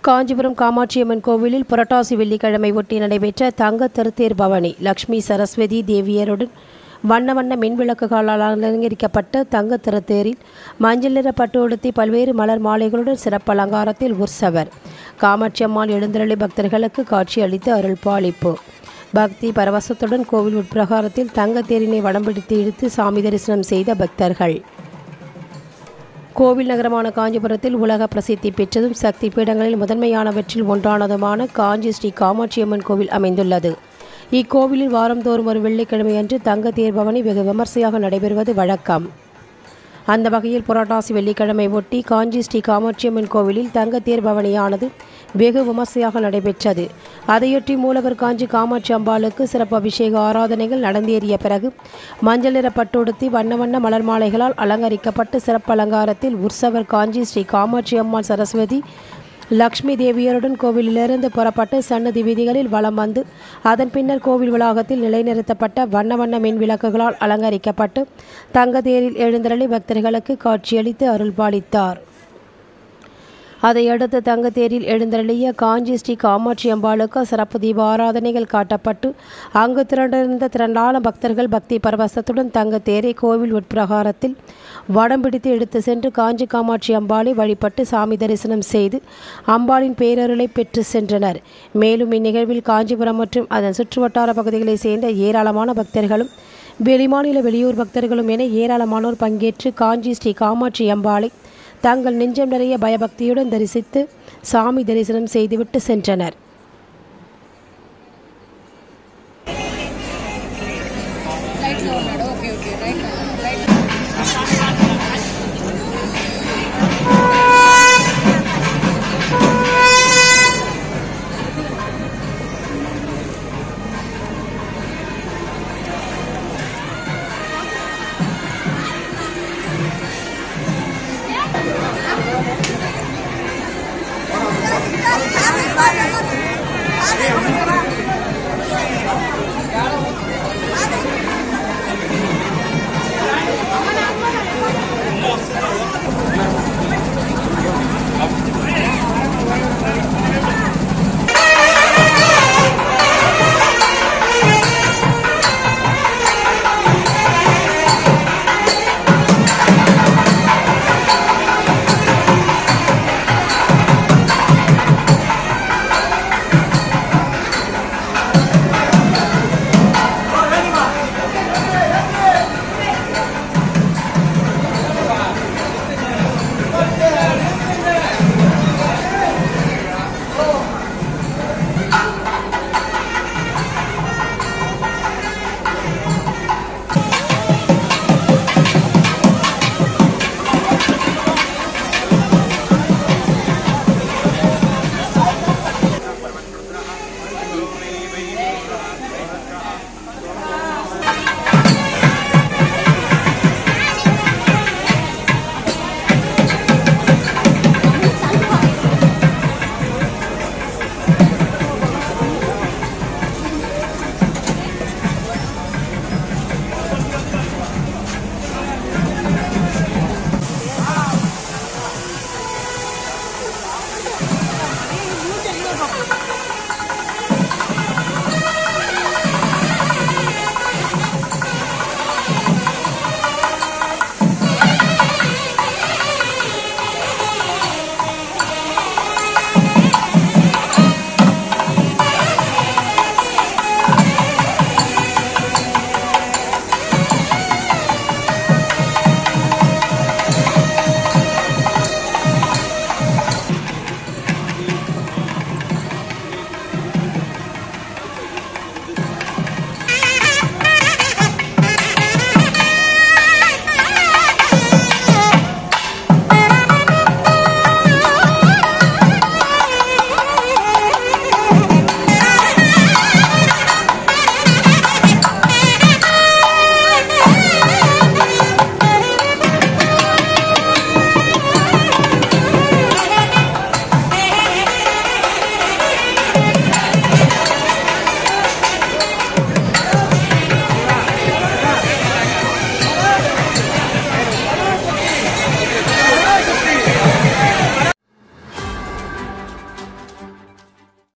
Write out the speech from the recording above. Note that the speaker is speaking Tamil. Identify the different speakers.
Speaker 1: காஞ்சிபுரம் காமாட்சியம்மன் கோவிலில் புரட்டாசி வெள்ளிக்கிழமை ஒட்டி நடைபெற்ற தங்க திருத்தேர் பவனி லக்ஷ்மி சரஸ்வதி தேவியருடன் வண்ண வண்ண மின்விளக்குகளால் அலங்கரிக்கப்பட்ட தங்க திருத்தேரில் மஞ்சள் நிற பட்டு உடுத்தி பல்வேறு மலர் மாலைகளுடன் சிறப்பு அலங்காரத்தில் உற்சவர் காமாட்சி அம்மாள் எழுந்தருளி பக்தர்களுக்கு காட்சி அளித்து அருள் பாலிப்பு பக்தி பரவசத்துடன் கோவில் உட்பிரகாரத்தில் தங்கத் தேரினை வடம் பிடித்து இழுத்து சாமி தரிசனம் செய்த பக்தர்கள் கோவில் நகரமான காஞ்சிபுரத்தில் உலக பிரசித்தி பெற்றதும் சக்தி பீடங்களில் முதன்மையானவற்றில் ஒன்றானதுமான காஞ்சி ஸ்ரீ காமாட்சியம்மன் கோவில் அமைந்துள்ளது இக்கோவிலில் வாரந்தோறும் ஒரு வெள்ளிக்கிழமை அன்று தங்க தேர் பவனி வெகு விமர்சையாக நடைபெறுவது வழக்கம் அந்த வகையில் புரட்டாசி வெள்ளிக்கிழமை ஒட்டி காஞ்சி ஸ்ரீ காமாட்சியம்மன் கோவிலில் தங்க தேர் பவனியானது வெகு விமர்சையாக நடைபெற்றது அதையொட்டி மூலவர் காஞ்சி காமாட்சி அம்பாளுக்கு சிறப்பு அபிஷேக ஆராதனைகள் நடந்தேறிய பிறகு மஞ்சள் நிற பட்டுடுத்தி வண்ண வண்ண மலர் மாலைகளால் அலங்கரிக்கப்பட்டு சிறப்பு அலங்காரத்தில் உற்சவர் காஞ்சி ஸ்ரீ காமாட்சி அம்மாள் சரஸ்வதி லக்ஷ்மி தேவியருடன் கோவிலிலிருந்து புறப்பட்டு சன்னதி வீதிகளில் வலம் வந்து அதன் பின்னர் கோவில் வளாகத்தில் நிலைநிறுத்தப்பட்ட வண்ண வண்ண மின் விளக்குகளால் அலங்கரிக்கப்பட்டு தங்கத்தேரில் எழுந்தருளி பக்தர்களுக்கு காட்சியளித்து அருள்பாலித்தார் அதையடுத்து தங்கத்தேரில் எழுந்தருளிய காஞ்சி ஸ்ரீ காமாட்சி அம்பாளுக்கு சிறப்பு தீப ஆராதனைகள் காட்டப்பட்டு அங்கு திரண்டிருந்த திரண்டான பக்தர்கள் பக்தி பரவசத்துடன் தங்கத்தேரை கோவில் உட்பிரகாரத்தில் வடம் பிடித்து எடுத்து சென்று காஞ்சி காமாட்சி அம்பாளை வழிபட்டு சாமி தரிசனம் செய்து அம்பாளின் பேரருளை பெற்று சென்றனர் மேலும் இந்நிகழ்வில் காஞ்சிபுரம் மற்றும் அதன் சுற்றுவட்டார பகுதிகளைச் சேர்ந்த ஏராளமான பக்தர்களும் வெளிமாநில வெளியூர் பக்தர்களும் என ஏராளமானோர் பங்கேற்று காஞ்சி ஸ்ரீ காமாட்சி அம்பாளை தங்கள் நெஞ்சம் நிறைய பயபக்தியுடன் தரிசித்து சாமி தரிசனம் செய்துவிட்டு சென்றனர்
Speaker 2: లైట్లో ఉన్నాడు ఓకే ఓకే రైట్ రైట్